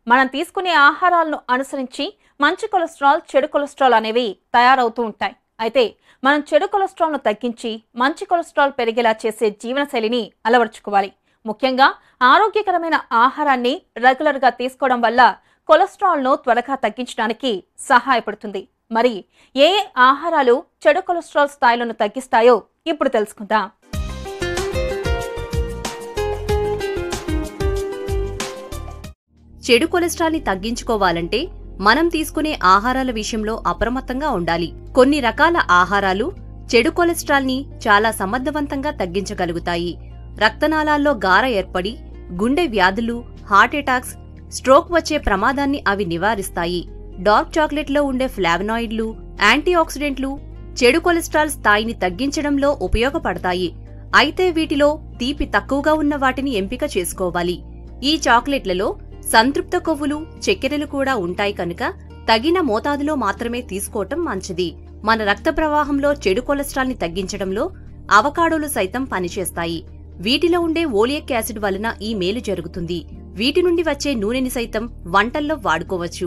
మనం తీసుకునే ఆహారాలను అనుసరించి మంచి కొలెస్ట్రాల్ చెడు కొలెస్ట్రాల్ అనేవి తయారవుతూ ఉంటాయి అయితే మనం చెడు కొలెస్ట్రాల్ను తగ్గించి మంచి కొలెస్ట్రాల్ పెరిగేలా చేసే జీవనశైలిని అలవర్చుకోవాలి ముఖ్యంగా ఆరోగ్యకరమైన ఆహారాన్ని రెగ్యులర్గా తీసుకోవడం వల్ల కొలెస్ట్రాల్ను త్వరగా తగ్గించడానికి సహాయపడుతుంది మరి ఏ ఏ ఆహారాలు చెడు కొలెస్ట్రాల్ స్థాయిలను తగ్గిస్తాయో ఇప్పుడు తెలుసుకుందాం చెడు కొలెస్ట్రాల్ని తగ్గించుకోవాలంటే మనం తీసుకునే ఆహారాల విషయంలో అప్రమత్తంగా ఉండాలి కొన్ని రకాల ఆహారాలు చెడు కొలెస్ట్రాల్ని చాలా సమర్థవంతంగా తగ్గించగలుగుతాయి రక్తనాళాల్లో గార ఏర్పడి గుండె వ్యాధులు హార్ట్ అటాక్స్ స్ట్రోక్ వచ్చే ప్రమాదాన్ని అవి నివారిస్తాయి డార్క్ చాక్లెట్లో ఉండే ఫ్లావనాయిడ్లు యాంటీఆక్సిడెంట్లు చెడు కొలెస్ట్రాల్ స్థాయిని తగ్గించడంలో ఉపయోగపడతాయి అయితే వీటిలో తీపి తక్కువగా ఉన్న వాటిని ఎంపిక చేసుకోవాలి ఈ చాక్లెట్లలో సంతృప్త కొవ్వులు చక్కెరలు కూడా ఉంటాయి కనుక తగిన మోతాదులో మాత్రమే తీసుకోవటం మంచిది మన రక్త ప్రవాహంలో చెడు కొలెస్ట్రాల్ని తగ్గించడంలో అవకాడోలు సైతం పనిచేస్తాయి వీటిలో ఉండే ఓలియక్ యాసిడ్ వలన ఈ మేలు జరుగుతుంది వీటి నుండి వచ్చే నూనెని సైతం వంటల్లో వాడుకోవచ్చు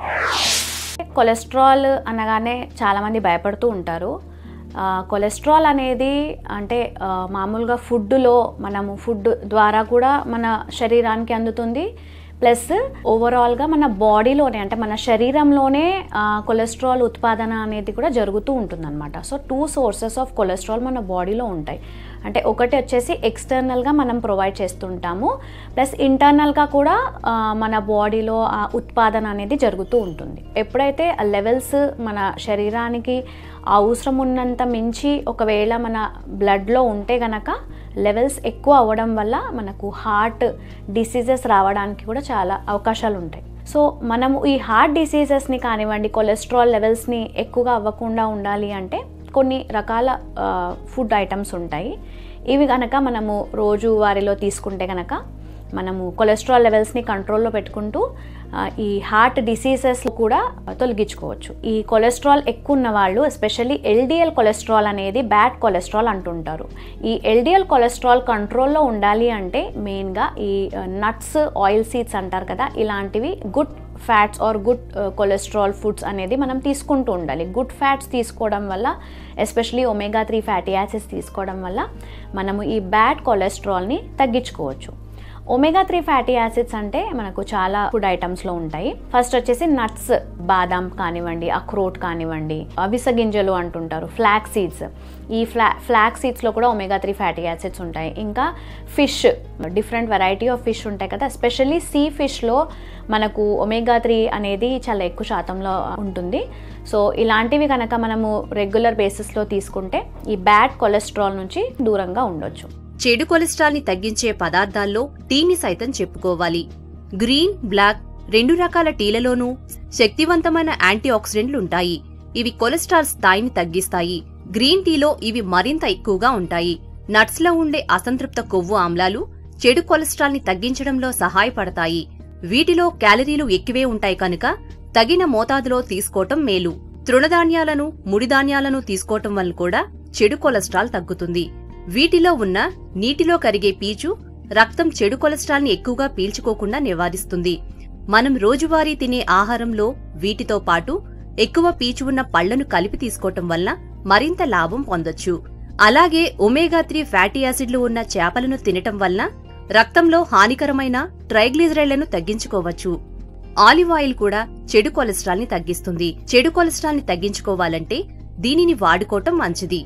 కొలెస్ట్రాల్ అనగానే చాలామంది భయపడుతూ ఉంటారు ఆ, కొలెస్ట్రాల్ అనేది అంటే ఆ, మామూలుగా ఫుడ్లో మనము ఫుడ్ ద్వారా కూడా మన శరీరానికి అందుతుంది ప్లస్ ఓవరాల్గా మన బాడీలోనే అంటే మన శరీరంలోనే ఆ, కొలెస్ట్రాల్ ఉత్పాదన అనేది కూడా జరుగుతూ ఉంటుందన్నమాట so two sources of cholesterol మన బాడీలో ఉంటాయి అంటే ఒకటి వచ్చేసి ఎక్స్టర్నల్గా మనం ప్రొవైడ్ చేస్తుంటాము ప్లస్ ఇంటర్నల్గా కూడా ఆ, మన బాడీలో ఆ ఉత్పాదన అనేది జరుగుతూ ఉంటుంది ఎప్పుడైతే ఆ లెవెల్స్ మన శరీరానికి అవసరం ఉన్నంత మించి ఒకవేళ మన బ్లడ్లో ఉంటే గనక లెవెల్స్ ఎక్కువ అవ్వడం వల్ల మనకు హార్ట్ డిసీజెస్ రావడానికి కూడా చాలా అవకాశాలు ఉంటాయి సో మనము ఈ హార్ట్ డిసీజెస్ని కానివ్వండి కొలెస్ట్రాల్ లెవెల్స్ని ఎక్కువగా అవ్వకుండా ఉండాలి అంటే కొన్ని రకాల ఫుడ్ ఐటమ్స్ ఉంటాయి ఇవి కనుక మనము రోజు వారిలో తీసుకుంటే కనుక మనము కొలెస్ట్రాల్ లెవెల్స్ని కంట్రోల్లో పెట్టుకుంటూ ఆ, ఈ హార్ట్ డిసీజెస్ కూడా తొలగించుకోవచ్చు ఈ కొలెస్ట్రాల్ ఎక్కువ ఉన్న వాళ్ళు ఎస్పెషల్లీ ఎల్డిఎల్ కొలెస్ట్రాల్ అనేది బ్యాడ్ కొలెస్ట్రాల్ అంటుంటారు ఈ ఎల్డిఎల్ కొలెస్ట్రాల్ కంట్రోల్లో ఉండాలి అంటే మెయిన్గా ఈ నట్స్ ఆయిల్ సీడ్స్ అంటారు కదా ఇలాంటివి good fats or good cholesterol foods అనేది మనం తీసుకుంటూ ఉండాలి గుడ్ ఫ్యాట్స్ తీసుకోవడం వల్ల especially omega three fatty acids తీసుకోవడం వల్ల మనము ఈ బ్యాడ్ కొలెస్ట్రాల్ని తగ్గించుకోవచ్చు ఒమేగా త్రీ ఫ్యాటీ యాసిడ్స్ అంటే మనకు చాలా ఫుడ్ ఐటమ్స్లో ఉంటాయి ఫస్ట్ వచ్చేసి నట్స్ బాదాం కానివ్వండి అక్రోట్ కానివ్వండి అవిసె గింజలు అంటుంటారు ఫ్లాక్ సీడ్స్ ఈ ఫ్లా ఫ్లాక్ సీడ్స్లో కూడా ఒమేగా త్రీ ఫ్యాటీ యాసిడ్స్ ఉంటాయి ఇంకా fish different variety of fish ఉంటాయి కదా ఎస్పెషల్లీ సీ ఫిష్లో మనకు ఒమేగా త్రీ అనేది చాలా ఎక్కువ శాతంలో ఉంటుంది సో ఇలాంటివి కనుక మనము రెగ్యులర్ బేసిస్లో తీసుకుంటే ఈ బ్యాడ్ కొలెస్ట్రాల్ నుంచి దూరంగా ఉండొచ్చు చెడు కొలెస్ట్రాల్ని తగ్గించే పదార్థాల్లో టీని సైతం చెప్పుకోవాలి గ్రీన్ బ్లాక్ రెండు రకాల టీలలోనూ శక్తివంతమైన యాంటీ ఆక్సిడెంట్లు ఉంటాయి ఇవి కొలెస్ట్రాల్ స్థాయిని తగ్గిస్తాయి గ్రీన్ టీలో ఇవి మరింత ఎక్కువగా ఉంటాయి నట్స్ లో ఉండే అసంతృప్త కొవ్వు ఆమ్లాలు చెడు కొలెస్ట్రాల్ని తగ్గించడంలో సహాయపడతాయి వీటిలో క్యాలరీలు ఎక్కువే ఉంటాయి కనుక తగిన మోతాదులో తీసుకోవటం మేలు తృణధాన్యాలను ముడిధాన్యాలను తీసుకోవటం వల్ల కూడా చెడు కొలెస్ట్రాల్ తగ్గుతుంది వీటిలో ఉన్న నీటిలో కరిగే పీచు రక్తం చెడు కొలెస్ట్రాల్ని ఎక్కువగా పీల్చుకోకుండా నివారిస్తుంది మనం రోజువారీ తినే ఆహారంలో వీటితో పాటు ఎక్కువ పీచు ఉన్న పళ్లను కలిపి తీసుకోవటం వల్ల మరింత లాభం పొందొచ్చు అలాగే ఒమేగా త్రీ ఫ్యాటీ యాసిడ్లు ఉన్న చేపలను తినటం వల్ల రక్తంలో హానికరమైన ట్రైగ్లిజరైడ్లను తగ్గించుకోవచ్చు ఆలివ్ ఆయిల్ కూడా చెడు కొలెస్ట్రాల్ని తగ్గిస్తుంది చెడు కొలెస్ట్రాల్ని తగ్గించుకోవాలంటే దీనిని వాడుకోవటం మంచిది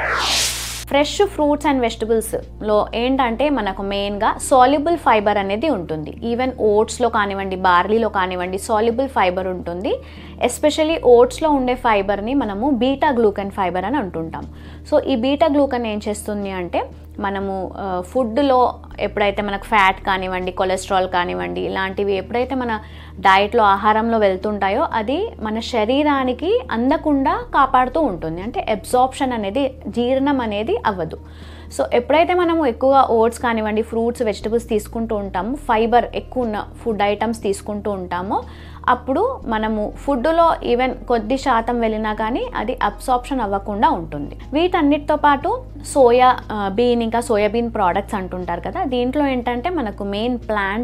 ఫ్రెష్ ఫ్రూట్స్ అండ్ వెజిటబుల్స్లో ఏంటంటే మనకు మెయిన్గా సాల్యుబుల్ ఫైబర్ అనేది ఉంటుంది ఈవెన్ ఓట్స్లో కానివ్వండి బార్లీలో కానివ్వండి సాల్యుబుల్ ఫైబర్ ఉంటుంది ఎస్పెషల్లీ ఓట్స్లో ఉండే ఫైబర్ని మనము బీటా గ్లూకన్ ఫైబర్ అని అంటుంటాం సో ఈ బీటా గ్లూకన్ ఏం చేస్తుంది అంటే మనము ఫుడ్లో ఎప్పుడైతే మనకు ఫ్యాట్ కానివ్వండి కొలెస్ట్రాల్ కానివ్వండి ఇలాంటివి ఎప్పుడైతే మన డైట్లో ఆహారంలో వెళ్తుంటాయో అది మన శరీరానికి అందకుండా కాపాడుతూ ఉంటుంది అంటే అబ్జార్ప్షన్ అనేది జీర్ణం అనేది అవ్వదు సో ఎప్పుడైతే మనము ఎక్కువగా ఓట్స్ కానివ్వండి ఫ్రూట్స్ వెజిటబుల్స్ తీసుకుంటూ ఉంటామో ఫైబర్ ఎక్కువ ఉన్న ఫుడ్ ఐటమ్స్ తీసుకుంటూ ఉంటామో అప్పుడు మనము ఫుడ్లో ఈవెన్ కొద్ది శాతం వెళ్ళినా కానీ అది అబ్సార్ప్షన్ అవ్వకుండా ఉంటుంది వీటన్నిటితో పాటు సోయా బీన్ ఇంకా సోయాబీన్ ప్రోడక్ట్స్ అంటుంటారు కదా దీంట్లో ఏంటంటే మనకు మెయిన్ ప్లాంట్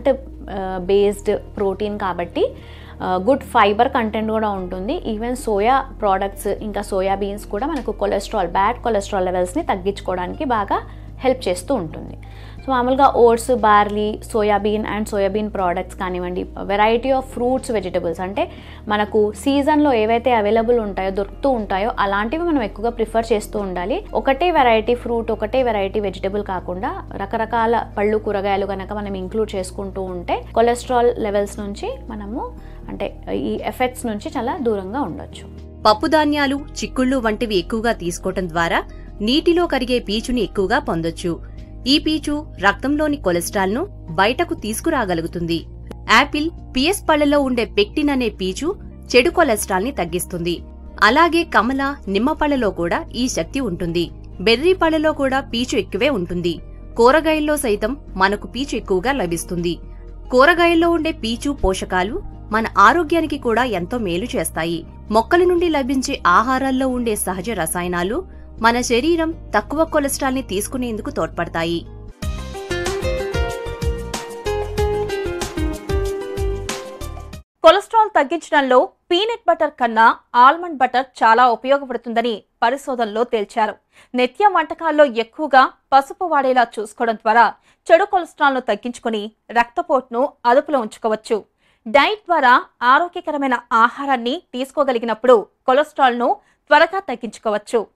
బేస్డ్ ప్రోటీన్ కాబట్టి గుడ్ ఫైబర్ కంటెంట్ కూడా ఉంటుంది ఈవెన్ సోయా ప్రోడక్ట్స్ ఇంకా సోయా బీన్స్ కూడా మనకు కొలెస్ట్రాల్ బ్యాడ్ కొలెస్ట్రాల్ లెవెల్స్ని తగ్గించుకోవడానికి బాగా హెల్ప్ చేస్తూ ఉంటుంది సో మామూలుగా oats barley soyabean and soyabean products కానివ్వండి వెరైటీ ఆఫ్ ఫ్రూట్స్ వెజిటబుల్స్ అంటే మనకు సీజన్లో ఏవైతే అవైలబుల్ ఉంటాయో దొరుకుతూ ఉంటాయో అలాంటివి మనం ఎక్కువగా ప్రిఫర్ చేస్తూ ఉండాలి ఒకటే వెరైటీ ఫ్రూట్ ఒకటే వెరైటీ వెజిటబుల్ కాకుండా రకరకాల పళ్ళు కూరగాయలు కనుక మనం ఇంక్లూడ్ చేసుకుంటూ ఉంటే కొలెస్ట్రాల్ లెవెల్స్ నుంచి మనము అంటే ఈ ఎఫెక్ట్స్ నుంచి చాలా దూరంగా ఉండొచ్చు పప్పుధాన్యాలు చిక్కుళ్ళు వంటివి ఎక్కువగా తీసుకోవటం ద్వారా నీటిలో కరిగే పీచుని ఎక్కువగా పొందొచ్చు ఈ పీచు రక్తంలోని కొలెస్ట్రాల్ను బయటకు తీసుకురాగలుగుతుంది యాపిల్ పిఎస్ పళ్లలో ఉండే పెక్టిన్ అనే పీచు చెడు కొలెస్ట్రాల్ని తగ్గిస్తుంది అలాగే కమల నిమ్మ పళ్ళలో కూడా ఈ శక్తి ఉంటుంది బెర్రీ పళ్ళలో కూడా పీచు ఎక్కువే ఉంటుంది కూరగాయల్లో సైతం మనకు పీచు ఎక్కువగా లభిస్తుంది కూరగాయల్లో ఉండే పీచు పోషకాలు మన ఆరోగ్యానికి కూడా ఎంతో మేలు చేస్తాయి మొక్కల నుండి లభించే ఆహారాల్లో ఉండే సహజ రసాయనాలు మన శరీరం తక్కువ కొలెస్ట్రాల్ ని తీసుకునేందుకు తోడ్పడతాయి కొలెస్ట్రాల్ తగ్గించడంలో పీనట్ బటర్ కన్నా ఆల్మండ్ బటర్ చాలా ఉపయోగపడుతుందని పరిశోధనలో తేల్చారు నిత్యం వంటకాల్లో ఎక్కువగా పసుపు వాడేలా చూసుకోవడం ద్వారా చెడు కొలెస్ట్రాల్ను తగ్గించుకుని రక్తపోటును అదుపులో ఉంచుకోవచ్చు డైట్ ద్వారా ఆరోగ్యకరమైన ఆహారాన్ని తీసుకోగలిగినప్పుడు కొలెస్ట్రాల్ను త్వరగా తగ్గించుకోవచ్చు